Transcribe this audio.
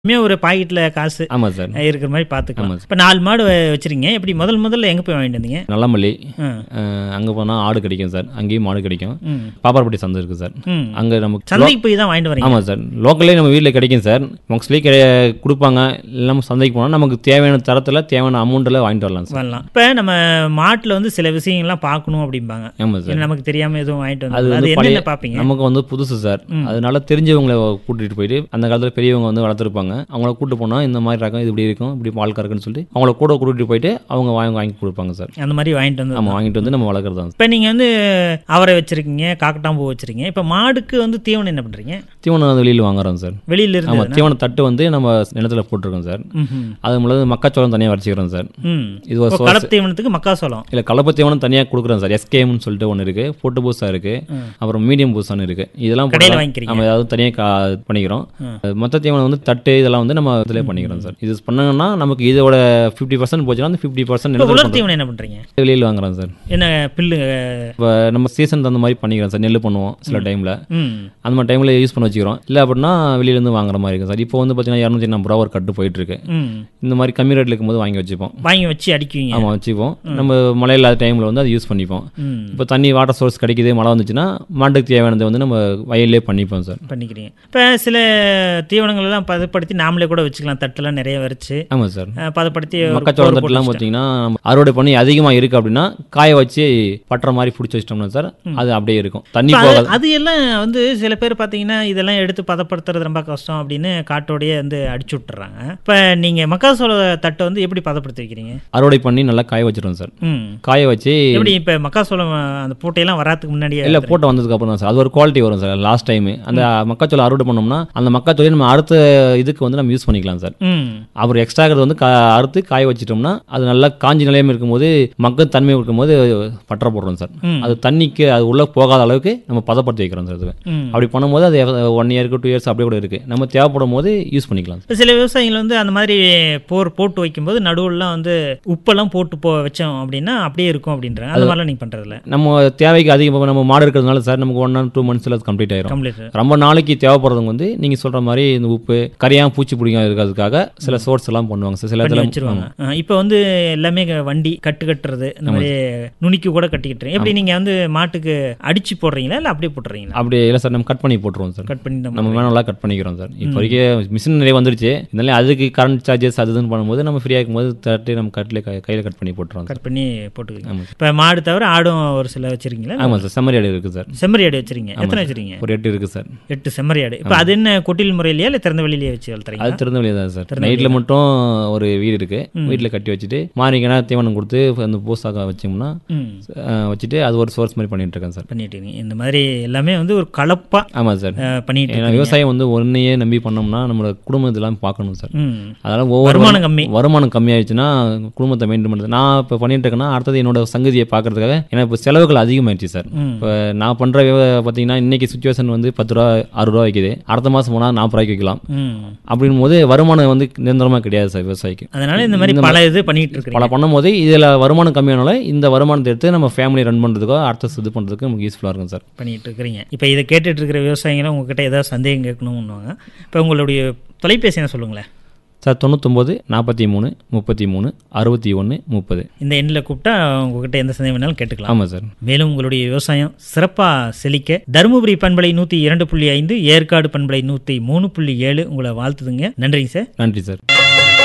எப்பவுமே ஒரு பாக்கெட்ல காசு ஆமாம் சார் இருக்கிற மாதிரி பார்த்துக்கலாம் ஆமா சார். இப்போ நாலு மாடு வ- வச்சிருக்கீங்க எப்படி முதல் முதல்ல எங்கே போய் வாங்கிட்டு வந்தீங்க நல்லமல்லி ஆ. அங்கே போனால் ஆடு கிடைக்கும் சார் அங்கேயும் மாடு கிடைக்கும் ம் பாப்பாரப்பட்டி சந்தை இருக்குது சார் ம் அங்கே நமக்கு சந்தைக்கு போய் தான் வாங்கிட்டு வரீங்க ஆமாம் சார் லோக்கல்லே நம்ம வீட்டில் கிடைக்கும் சார் மோஸ்ட்லி கிடை கொடுப்பாங்க இல்லாமல் சந்தைக்கு போனால் நமக்கு தேவையான தரத்தில் தேவையான அமௌண்ட்டில் வாங்கிட்டு வரலாம் சார் வரலாம் இப்போ நம்ம மாட்டில் வந்து சில விஷயங்கள்லாம் பார்க்கணும் அப்படிம்பாங்க ஆமாம் சார் இது நமக்கு தெரியாம எதுவும் வாங்கிட்டு அது வந்து அது வந்து என்னென்ன பழைய பார்ப்பீங்க நமக்கு வந்து புதுசு சார் அதனால தெரிஞ்சவங்களை கூட்டிட்டு போயிட்டு அந்த காலத்தில் பெரியவங்க வந்து வளர்த்துருப்பாங்க அவங்கள கூட்டு போனால் இந்த மாதிரி ரகம் இது இப்படி இருக்கும் இப்படி பால் கறக்குன்னு சொல்லிட்டு அவங்கள கூட கூட்டிட்டு போயிட்டு அவங்க வாங்கி வாங்கி கொடுப்பாங்க சார் அந்த மாதிரி வாங்கிட்டு வந்து நம்ம வாங்கிட்டு வந்து நம்ம வளர்க்குறது தான் இப்போ நீங்கள் வந்து அவரை வச்சிருக்கீங்க காக்கட்டாம்பூ வச்சிருக்கீங்க இப்போ மாடுக்கு வந்து தீவனம் என்ன பண்ணுறீங்க தீவனம் வந்து வெளியில் வாங்குறோம் சார் வெளியில இருந்து ஆமாம் தீவன தட்டு வந்து நம்ம நிலத்துல போட்டிருக்கோம் சார் ம்ஹும். அது மூலம் மக்காச்சோளம் தனியாக வரைச்சிக்கிறோம் சார் ம் இது ஒரு இப்போ கலப்பு தீவனத்துக்கு மக்காசோளம் இல்லை கலப்பு தீவனம் தனியாக கொடுக்குறோம் சார் எஸ்கேம்னு சொல்லிட்டு ஒன்று இருக்குது போட்டு பூஸாக இருக்குது அப்புறம் மீடியம் பூஸான்னு இருக்குது இதெல்லாம் கடையில் போட்டா வாங்கிக்கிறீங்க நம்ம ஏதாவது தனியாக கா பண்ணிக்கிறோம் அது மொத்த தீவனம் வந்து தட்டு இதெல்லாம் வந்து நம்ம இதில் பண்ணிக்கிறோம் சார் இது பண்ணாங்கன்னா நமக்கு இதோட ஃபிஃப்டி பர்சன்ட் போச்சுன்னா அந்த ஃபிஃப்டி பர்சன்ட் இப்போ உலர் தீவனம் என்ன பண்ணுறீங்க வெளியில் வாங்குறோம் சார் என்ன பில்லு இப்போ நம்ம சீசன் தகுந்த மாதிரி பண்ணிக்கிறோம் சார் நெல் பண்ணுவோம் சில டைமில் ம் அந்த மாதிரி டைமில் யூஸ் பண்ண வச்சுக்கிறோம் இல்லை அப்படின்னா வெளியிலேருந்து வாங்குற மாதிரி இருக்கும் சார் இப்போ வந்து பார்த்தீங்கன்னா இரநூத்தி ஐம்பது ரூபா ஒரு கட்டு போயிட்டு இருக்கு ம் இந்த மாதிரி கம்மி ரேட்டில் இருக்கும்போது வாங்கி வச்சுப்போம் வாங்கி வச்சு அடிக்குவீங்க ஆமாம் வச்சுப்போம் நம்ம மழை இல்லாத டைமில் வந்து அதை யூஸ் பண்ணிப்போம் ம் இப்போ தண்ணி வாட்டர் சோர்ஸ் கிடைக்குது மழை வந்துச்சுன்னா மாட்டுக்கு தேவையானதை வந்து நம்ம வயல்லே பண்ணிப்போம் சார் பண்ணிக்கிறீங்க இப்போ சில தீவனங்கள் எல்லாம் பதப்படுத்தி நாமளே கூட வச்சுக்கலாம் தட்டெல்லாம் நிறைய வரைச்சு ஆமாம் சார் அஹ், பதப்படுத்தி ஒரு மக்காச்சோளம் கோடு தட்டுலாம் போட்டு பார்த்தீங்கன்னா நம்ம அறுவடை பண்ணி அதிகமாக இருக்குது அப்படின்னா காய வச்சு பட்டுற மாதிரி பிடிச்சி வச்சிட்டோம்னா சார் அது அப்படியே இருக்கும் தண்ணி இப்ப போகாது அது- அது எல்லாம் வந்து சில பேர் பார்த்தீங்கன்னா இதெல்லாம் எடுத்து பதப்படுத்துறது ரொம்ப கஷ்டம் அப்படின்னு காட்டோடயே வந்து அடிச்சு விட்டுறாங்க இப்போ நீங்கள் மக்காசோள தட்டை வந்து எப்படி பதப்படுத்தி வைக்கிறீங்க அறுவடை பண்ணி நல்லா காய வச்சிடும் சார் ம் காய வச்சு எப்படி இப்போ மக்காசோளம் அந்த பூட்டையெல்லாம் வராதுக்கு முன்னாடியே இல்லை போட்டு வந்ததுக்கு அப்புறம் தான் சார் அது ஒரு குவாலிட்டி வரும் சார் லாஸ்ட் டைம் அந்த மக்காச்சோளம் அறுவடை பண்ணோம்னா அந்த மக்காச்சோளம் நம்ம அடுத்த இதுக்கு வந்து நம்ம யூஸ் பண்ணிக்கலாம் சார் ம் அப்புறம் எக்ஸ்ட்ரா இருக்கிறது வந்து கா- அறுத்து காய வச்சிட்டோம்னா அது நல்லா காஞ்சி நிலையம் இருக்கும்போது மக்க தன்மை இருக்கும்போது பற்ற போடுறோம் சார் ம். அது தண்ணிக்கு அது உள்ள போகாத அளவுக்கு நம்ம பதப்படுத்தி வைக்கிறோம் சார் அது ம் அப்படி பண்ணும்போது அது ஒன் இயருக்கு டூ இயர்ஸ் அப்படியே கூட இருக்கு நம்ம தேவைப்படும் போது யூஸ் பண்ணிக்கலாம் சார் இப்போ சில விவசாயிகள் வந்து அந்த மாதிரி போர் போட்டு வைக்கும்போது நடுவுலாம் வந்து உப்பெல்லாம் போட்டு போ வச்சோம் அப்படின்னா அப்படியே இருக்கும் அப்படின்றாங்க அது மாதிரிலாம் நீங்கள் பண்ணுறதில்ல நம்ம தேவைக்கு அதிகம் நம்ம மாடு இருக்கிறதுனால சார் நமக்கு ஒன் ஆர் டூ மந்த்ஸில் அது கம்ப்ளீட் ஆயிரும் கம்ப்ளீட் ரொம்ப நாளைக்கு தேவைப்படுறவங்க வந்து நீங்க சொல்ற மாதிரி இந்த உப்பு கரையான் பூச்சி பிடிக்காம இருக்கிறதுக்காக சில சோர்ஸ் எல்லாம் பண்ணுவாங்க சார் சில பண்ணி இடத்துல வச்சிருவாங்க இப்போ வந்து எல்லாமே க- வண்டி கட்டு கட்டுறது இந்த மாதிரி நுனிக்கு கூட கட்டிக்கிட்டு எப்படி நீங்கள் வந்து மாட்டுக்கு அடிச்சு போடுறீங்களா இல்லை அப்படியே போட்டுறீங்களா அப்படி இல்லை சார் நம்ம கட் பண்ணி போட்டுருவோம் சார் கட் பண்ணி நம்ம நம்ம மேனுவலாக கட் பண்ணிக்கிறோம் சார் இப்போ வரைக்கும் மிஷின் நிறைய வந்துருச்சு இருந்தாலும் அதுக்கு கரண்ட் சார்ஜஸ் அது இதுன்னு பண்ணும்போது நம்ம ஃப்ரீயாக இருக்கும்போது தட்டி நம்ம கட்டில் கையில் கட் பண்ணி போட்டுருவோம் சார் கட் பண்ணி போட்டுக்கிறீங்க ஆமாம் இப்போ மாடு தவிர ஆடும் ஒரு சில வச்சிருக்கீங்களா ஆமாம் சார் செம்மறி ஆடு இருக்குது சார் செம்மறி ஆடு வச்சிருக்கீங்க எத்தனை வச்சிருக்கீங்க ஒரு எட்டு இருக்குது சார் எட்டு செம்மறி ஆடு இப்போ அது என்ன கொட்டில் முறையிலேயே இல்லை திறந்த வெளியிலேயே வச்சு வளர்த்துறீங்க அது திறந்த வெளியே தான் சார் நைட்டில் மட்டும் ஒரு வீடு இருக்கு வீட்டில் கட்டி வச்சுட்டு மாறிங்கன்னா தீவனம் கொடுத்து அந்த பூசாக வச்சோம்னா ம் அஹ், வச்சுட்டு அது ஒரு சோர்ஸ் மாதிரி பண்ணிட்டு இருக்கேன் சார் பண்ணிட்டு இருக்கீங்க இந்த மாதிரி எல்லாமே வந்து ஒரு கலப்பா ஆமாம் சார் அஹ், பண்ணிட்டு ஏன்னா விவசாயம் வந்து ஒன்றையே நம்பி பண்ணோம்னா நம்மளோட குடும்பம் இதெல்லாம் பார்க்கணும் சார் ம் அதனால ஒவ்வொரு வருமானம் கம்மி வருமானம் கம்மியாயிடுச்சுன்னா குடும்பத்தை மெயின்டைன் பண்ணுறது நான் இப்போ பண்ணிட்டு இருக்கேன்னா அடுத்தது என்னோட சங்கதியை பார்க்கறதுக்காக ஏன்னா இப்போ செலவுகள் அதிகமாயிடுச்சு சார் ம் இப்போ நான் பண்ணுற பார்த்தீங்கன்னா இன்னைக்கு சுச்சுவேஷன் வந்து பத்து ரூபா அறுபது ரூபா வைக்குது அடுத்த மாதம் போனால் நாற்பது ரூபாய்க்கு வைக்கலாம் ம் அப்படின் போது வருமானம் வந்து நிரந்தரமாக கிடையாது சார் விவசாயிக்கு அதனால இந்த மாதிரி பல இது பண்ணிட்டு இருக்கிறீங்க பல பண்ணும்போது இதில் வருமானம் கம்மியானால இந்த வருமானத்தை எடுத்து நம்ம ஃபேமிலி ரன் பண்ணுறதுக்கோ அடுத்த இது பண்ணுறதுக்கு நமக்கு யூஸ்ஃபுல்லாக இருக்கும் சார் பண்ணிட்டு இருக்கிறீங்க இப்போ இதை கேட்டுட்டு இருக்கிற விவசாயிகளும் உங்ககிட்ட ஏதாவது சந்தேகம் கேட்கணும்னுவாங்க இப்போ உங்களுடைய தொலைபேசி என்ன சொல்லுங்களேன் சார் தொண்ணூத்தொம்பது நாற்பத்தி மூணு முப்பத்தி மூணு அறுபத்தி ஒன்று முப்பது இந்த எண்ணில் கூப்பிட்டா உங்ககிட்ட எந்த சந்தேகம் வேணாலும் கேட்டுக்கலாம் ஆமாம் சார் மேலும் உங்களுடைய விவசாயம் சிறப்பாக செழிக்க தருமபுரி பண்பலை நூற்றி இரண்டு புள்ளி ஐந்து ஏற்காடு பண்பலை நூற்றி மூணு புள்ளி ஏழு உங்களை வாழ்த்துதுங்க நன்றிங்க சார் நன்றி சார்